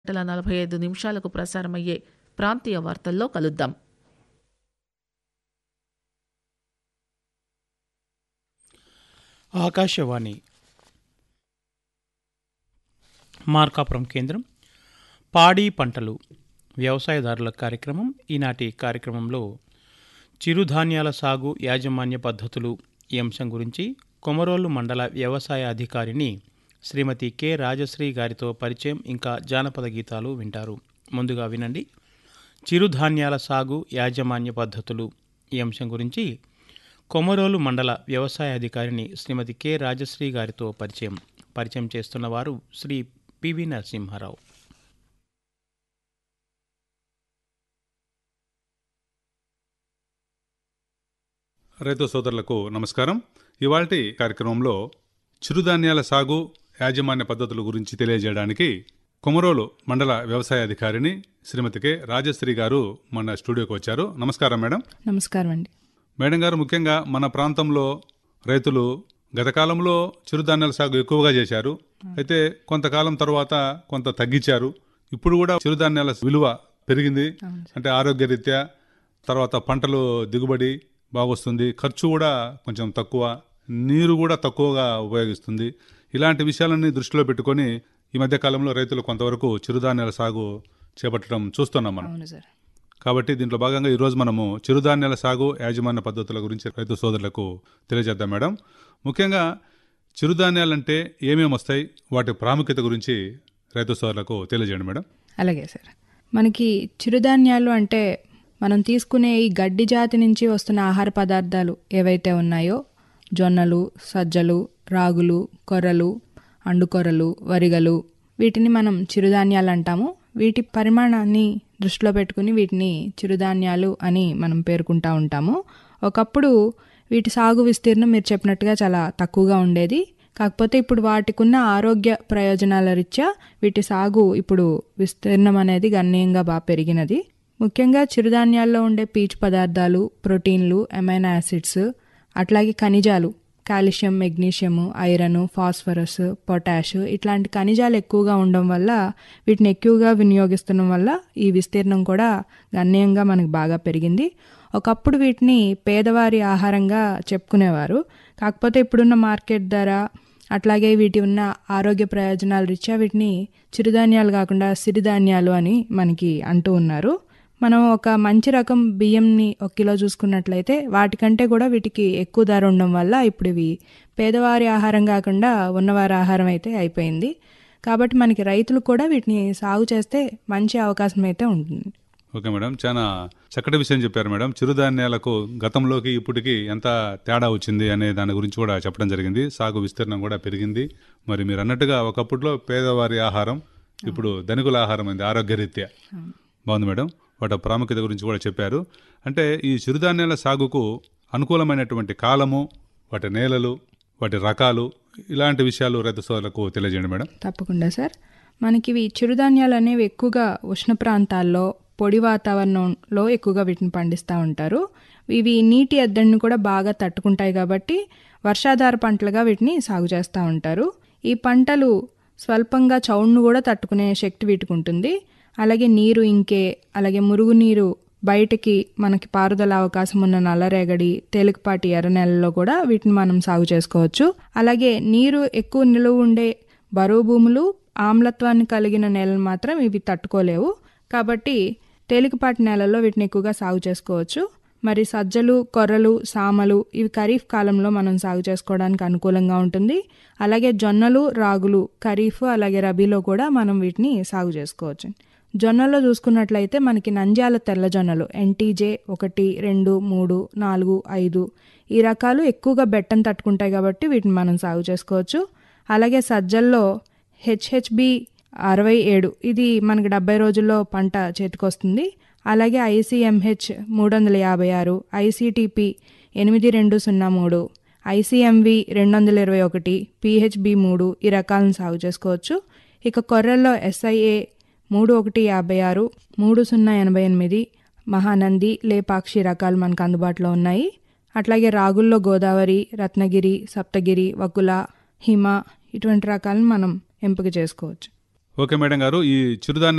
గంటల నలభై ఐదు నిమిషాలకు ప్రసారమయ్యే ప్రాంతీయ వార్తల్లో కలుద్దాం ఆకాశవాణి మార్కాపురం కేంద్రం పాడి పంటలు వ్యవసాయదారుల కార్యక్రమం ఈనాటి కార్యక్రమంలో చిరుధాన్యాల సాగు యాజమాన్య పద్ధతులు ఈ అంశం గురించి కొమరోలు మండల వ్యవసాయ అధికారిని శ్రీమతి కె రాజశ్రీ గారితో పరిచయం ఇంకా జానపద గీతాలు వింటారు ముందుగా వినండి చిరుధాన్యాల సాగు యాజమాన్య పద్ధతులు ఈ అంశం గురించి కొమరోలు మండల వ్యవసాయ అధికారిని శ్రీమతి కె రాజశ్రీ గారితో పరిచయం పరిచయం చేస్తున్నవారు శ్రీ పివి నరసింహారావు రైతు సోదరులకు నమస్కారం ఇవాల్టి కార్యక్రమంలో చిరుధాన్యాల సాగు యాజమాన్య పద్ధతుల గురించి తెలియజేయడానికి కొమరోలు మండల వ్యవసాయ అధికారిని శ్రీమతి కె రాజశ్రీ గారు మన స్టూడియోకి వచ్చారు నమస్కారం మేడం నమస్కారం అండి మేడం గారు ముఖ్యంగా మన ప్రాంతంలో రైతులు గత కాలంలో చిరుధాన్యాల సాగు ఎక్కువగా చేశారు అయితే కొంతకాలం తర్వాత కొంత తగ్గించారు ఇప్పుడు కూడా చిరుధాన్యాల విలువ పెరిగింది అంటే ఆరోగ్యరీత్యా తర్వాత పంటలు దిగుబడి బాగొస్తుంది ఖర్చు కూడా కొంచెం తక్కువ నీరు కూడా తక్కువగా ఉపయోగిస్తుంది ఇలాంటి విషయాలన్నీ దృష్టిలో పెట్టుకొని ఈ మధ్య కాలంలో రైతులు కొంతవరకు చిరుధాన్యాల సాగు చేపట్టడం చూస్తున్నాం మనం అవును సార్ కాబట్టి దీంట్లో భాగంగా ఈరోజు మనము చిరుధాన్యాల సాగు యాజమాన్య పద్ధతుల గురించి రైతు సోదరులకు తెలియజేద్దాం మేడం ముఖ్యంగా చిరుధాన్యాలంటే ఏమేమి వస్తాయి వాటి ప్రాముఖ్యత గురించి రైతు సోదరులకు తెలియజేయండి మేడం అలాగే సార్ మనకి చిరుధాన్యాలు అంటే మనం తీసుకునే ఈ గడ్డి జాతి నుంచి వస్తున్న ఆహార పదార్థాలు ఏవైతే ఉన్నాయో జొన్నలు సజ్జలు రాగులు కొర్రలు అండుకొర్రలు వరిగలు వీటిని మనం చిరుధాన్యాలు అంటాము వీటి పరిమాణాన్ని దృష్టిలో పెట్టుకుని వీటిని చిరుధాన్యాలు అని మనం పేర్కొంటా ఉంటాము ఒకప్పుడు వీటి సాగు విస్తీర్ణం మీరు చెప్పినట్టుగా చాలా తక్కువగా ఉండేది కాకపోతే ఇప్పుడు వాటికున్న ఆరోగ్య ప్రయోజనాల రీత్యా వీటి సాగు ఇప్పుడు విస్తీర్ణం అనేది గణనీయంగా బాగా పెరిగినది ముఖ్యంగా చిరుధాన్యాల్లో ఉండే పీచు పదార్థాలు ప్రోటీన్లు అమైనో యాసిడ్స్ అట్లాగే ఖనిజాలు calcium magnesium iron phosphorus potash ఇట్లాంటి ఖనిజాలు ఎక్కువగా ఉండడం వల్ల వీటిని ఎక్కువగా వినియోగిస్తుండడం వల్ల ఈ విస్తీర్ణం కూడా గణనీయంగా మనకు బాగా పెరిగింది ఒకప్పుడు వీటిని పేదవారి ఆహారంగా చెప్పుకునేవారు కాకపోతే ఇప్పుడున్న మార్కెట్ ధర అట్లాగే వీటి ఉన్న ఆరోగ్య ప్రయోజనాల రీత్యా వీటిని చిరుధాన్యాలు కాకుండా సిరిధాన్యాలు అని మనకి అంటూ ఉన్నారు మనం ఒక మంచి రకం బియ్యంని ఒక కిలో చూసుకున్నట్లయితే వాటికంటే కూడా వీటికి ఎక్కువ ధర ఉండడం వల్ల ఇప్పుడు ఇవి పేదవారి ఆహారం కాకుండా ఉన్నవారి ఆహారం అయితే అయిపోయింది కాబట్టి మనకి రైతులు కూడా వీటిని సాగు చేస్తే మంచి అవకాశం అయితే ఉంటుంది ఓకే మేడం చాలా చక్కటి విషయం చెప్పారు మేడం చిరుధాన్యాలకు గతంలోకి ఇప్పటికి ఎంత తేడా వచ్చింది అనే దాని గురించి కూడా చెప్పడం జరిగింది సాగు విస్తీర్ణం కూడా పెరిగింది మరి మీరు అన్నట్టుగా ఒకప్పట్లో పేదవారి ఆహారం ఇప్పుడు ధనికుల ఆహారం అయింది ఆరోగ్యరీత్యా బాగుంది మేడం వాటి ప్రాముఖ్యత గురించి కూడా చెప్పారు అంటే ఈ చిరుధాన్యాల సాగుకు అనుకూలమైనటువంటి కాలము వాటి నేలలు వాటి రకాలు ఇలాంటి విషయాలు రైతు సోదరులకు తెలియజేయండి మేడం తప్పకుండా సార్ మనకి ఇవి చిరుధాన్యాలు అనేవి ఎక్కువగా ఉష్ణ ప్రాంతాల్లో పొడి వాతావరణంలో ఎక్కువగా వీటిని పండిస్తూ ఉంటారు ఇవి నీటి ఎద్దడిని కూడా బాగా తట్టుకుంటాయి కాబట్టి వర్షాధార పంటలుగా వీటిని సాగు చేస్తూ ఉంటారు ఈ పంటలు స్వల్పంగా చౌడును కూడా తట్టుకునే శక్తి వీటికి ఉంటుంది అలాగే నీరు ఇంకే అలాగే మురుగునీరు బయటకి మనకి పారుదల అవకాశం ఉన్న నల్లరేగడి తేలికపాటి ఎర్ర నెలలో కూడా వీటిని మనం సాగు చేసుకోవచ్చు అలాగే నీరు ఎక్కువ నిలువ ఉండే బరువు భూములు ఆమ్లత్వాన్ని కలిగిన నేలలు మాత్రం ఇవి తట్టుకోలేవు కాబట్టి తేలికపాటి నేలల్లో వీటిని ఎక్కువగా సాగు చేసుకోవచ్చు మరి సజ్జలు కొర్రలు సామలు ఇవి ఖరీఫ్ కాలంలో మనం సాగు చేసుకోవడానికి అనుకూలంగా ఉంటుంది అలాగే జొన్నలు రాగులు ఖరీఫ్ అలాగే రబీలో కూడా మనం వీటిని సాగు చేసుకోవచ్చు జొన్నలో చూసుకున్నట్లయితే మనకి నంద్యాల తెల్ల జొన్నలు ఎన్టీజే ఒకటి రెండు మూడు నాలుగు ఐదు ఈ రకాలు ఎక్కువగా బెట్టం తట్టుకుంటాయి కాబట్టి వీటిని మనం సాగు చేసుకోవచ్చు అలాగే సజ్జల్లో హెచ్హెచ్బి అరవై ఏడు ఇది మనకి డెబ్బై రోజుల్లో పంట చేతికొస్తుంది అలాగే ఐసీఎంహెచ్ మూడు వందల యాభై ఆరు ఐసీటీపీ ఎనిమిది రెండు సున్నా మూడు ఐసీఎంవి రెండు వందల ఇరవై ఒకటి పిహెచ్బి మూడు ఈ రకాలను సాగు చేసుకోవచ్చు ఇక కొర్రల్లో ఎస్ఐఏ మూడు ఒకటి యాభై ఆరు మూడు సున్నా ఎనభై ఎనిమిది మహానంది లేపాక్షి రకాలు మనకు అందుబాటులో ఉన్నాయి అట్లాగే రాగుల్లో గోదావరి రత్నగిరి సప్తగిరి వకుల హిమ ఇటువంటి రకాలను మనం ఎంపిక చేసుకోవచ్చు ఓకే మేడం గారు ఈ చిరుధాన్య